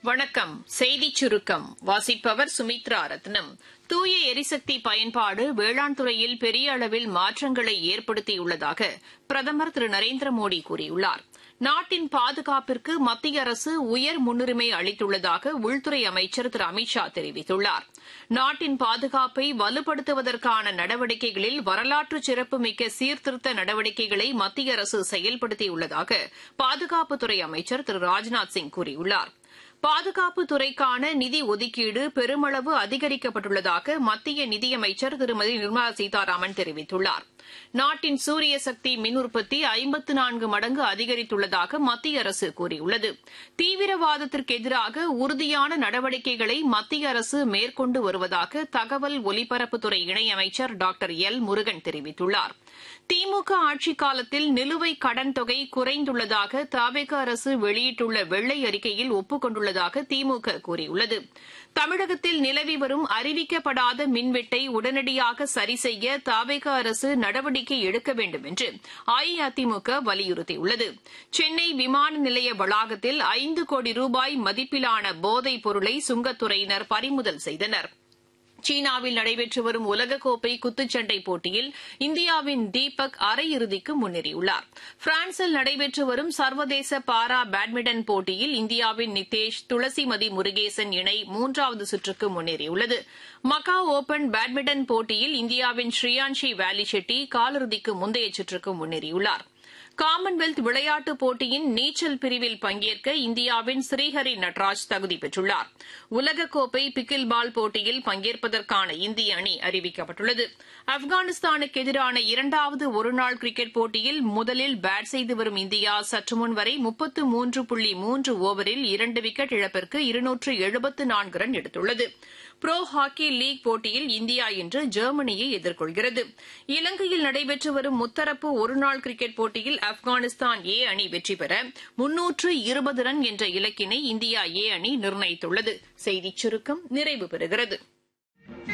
வணக்கம் செய்திச் சுருக்கம் வாசிப்பவர் சுமித்ரா ரத்னம் தூய எரிசக்தி பயன்பாடு வேளாண் துறையில் பெரிய அளவில் மாற்றங்களை ஏற்படுத்தியுள்ளதாக பிரதமர் திரு நரேந்திர மோடி கூறியுள்ளார் நாட்டின் பாதுகாப்பிற்கு மத்திய அரசு உயர் முன்னுரிமை அளித்துள்ளதாக உள்துறை அமைச்சர் திரு அமித் ஷா தெரிவித்துள்ளார் நாட்டின் பாதுகாப்பை வலுப்படுத்துவதற்கான நடவடிக்கைகளில் வரலாற்று சிறப்புமிக்க சீர்திருத்த நடவடிக்கைகளை மத்திய அரசு செயல்படுத்தியுள்ளதாக பாதுகாப்புத்துறை அமைச்சர் திரு ராஜ்நாத் சிங் கூறியுள்ளார் பாதுகாப்பு துறைக்கான நிதி ஒதுக்கீடு பெருமளவு அதிகரிக்கப்பட்டுள்ளதாக மத்திய நிதியமைச்சர் திருமதி நிர்மலா சீதாராமன் தெரிவித்துள்ளார் நாட்டின் சூரிய சக்தி மின் உற்பத்தி ஐம்பத்து நான்கு மடங்கு அதிகரித்துள்ளதாக மத்திய அரசு கூறியுள்ளது தீவிரவாதத்திற்கு எதிராக உறுதியான நடவடிக்கைகளை மத்திய அரசு மேற்கொண்டு வருவதாக தகவல் ஒலிபரப்புத்துறை இணையமைச்சர் டாக்டர் எல் முருகன் தெரிவித்துள்ளார் திமுக ஆட்சிக் காலத்தில் நிலுவைக் கடன் தொகை குறைந்துள்ளதாக தவிக அரசு வெளியிட்டுள்ள வெள்ளை அறிக்கையில் ஒப்புக் கொண்டுள்ளதாக திமுக கூறியுள்ளது தமிழகத்தில் நிலவி வரும் அறிவிக்கப்படாத மின்வெட்டை உடனடியாக சரி செய்ய தவிக அரசு நடவடிக்கை எடுக்க வேண்டும் என்று அஇஅதிமுக வலியுறுத்தியுள்ளது சென்னை விமான நிலைய வளாகத்தில் ஐந்து கோடி ரூபாய் மதிப்பிலான போதைப் பொருளை சுங்கத்துறையினர் பறிமுதல் செய்தனா் சீனாவில் நடைபெற்று வரும் உலகக்கோப்பை குத்துச்சண்டை போட்டியில் இந்தியாவின் தீபக் அரையிறுதிக்கு முன்னேறியுள்ளார் பிரான்சில் நடைபெற்று வரும் சர்வதேச பாரா பேட்மிண்டன் போட்டியில் இந்தியாவின் நிதேஷ் துளசிமதி முருகேசன் இணை மூன்றாவது சுற்றுக்கு முன்னேறியுள்ளது மக்காவ் ஒபன் பேட்மிண்டன் போட்டியில் இந்தியாவின் ஸ்ரீயான்ஷி வேலி ஷெட்டி காலிறுதிக்கு முந்தைய சுற்றுக்கு முன்னேறியுள்ளாா் காமன்வெல்த் விளையாட்டுப் போட்டியின் நீச்சல் பிரிவில் பங்கேற்க இந்தியாவின் ஸ்ரீஹரி நட்ராஜ் தகுதி பெற்றுள்ளார் உலகக்கோப்பை பிக்கில் பால் போட்டியில் பங்கேற்பதற்கான இந்திய அணி அறிவிக்கப்பட்டுள்ளது ஆப்கானிஸ்தானுக்கு எதிரான இரண்டாவது ஒருநாள் கிரிக்கெட் போட்டியில் முதலில் பேட் செய்து வரும் இந்தியா சற்றுமுன் வரை முப்பத்து மூன்று புள்ளி மூன்று ஓவரில் இரண்டு விக்கெட் இழப்பிற்கு இருநூற்று எழுபத்து நான்கு ரன் எடுத்துள்ளது புரோ ஹாக்கி லீக் போட்டியில் இந்தியா இன்று ஜெர்மனியை எதிர்கொள்கிறது இலங்கையில் நடைபெற்று வரும் முத்தரப்பு ஒருநாள் கிரிக்கெட் போட்டியில் ஆப்கானிஸ்தான் ஏ அணி வெற்றி பெற முன்னூற்று இருபது ரன் என்ற இலக்கினை இந்தியா ஏ அணி நிர்ணயித்துள்ளது செய்திச் சுருக்கம் நிறைவு பெறுகிறது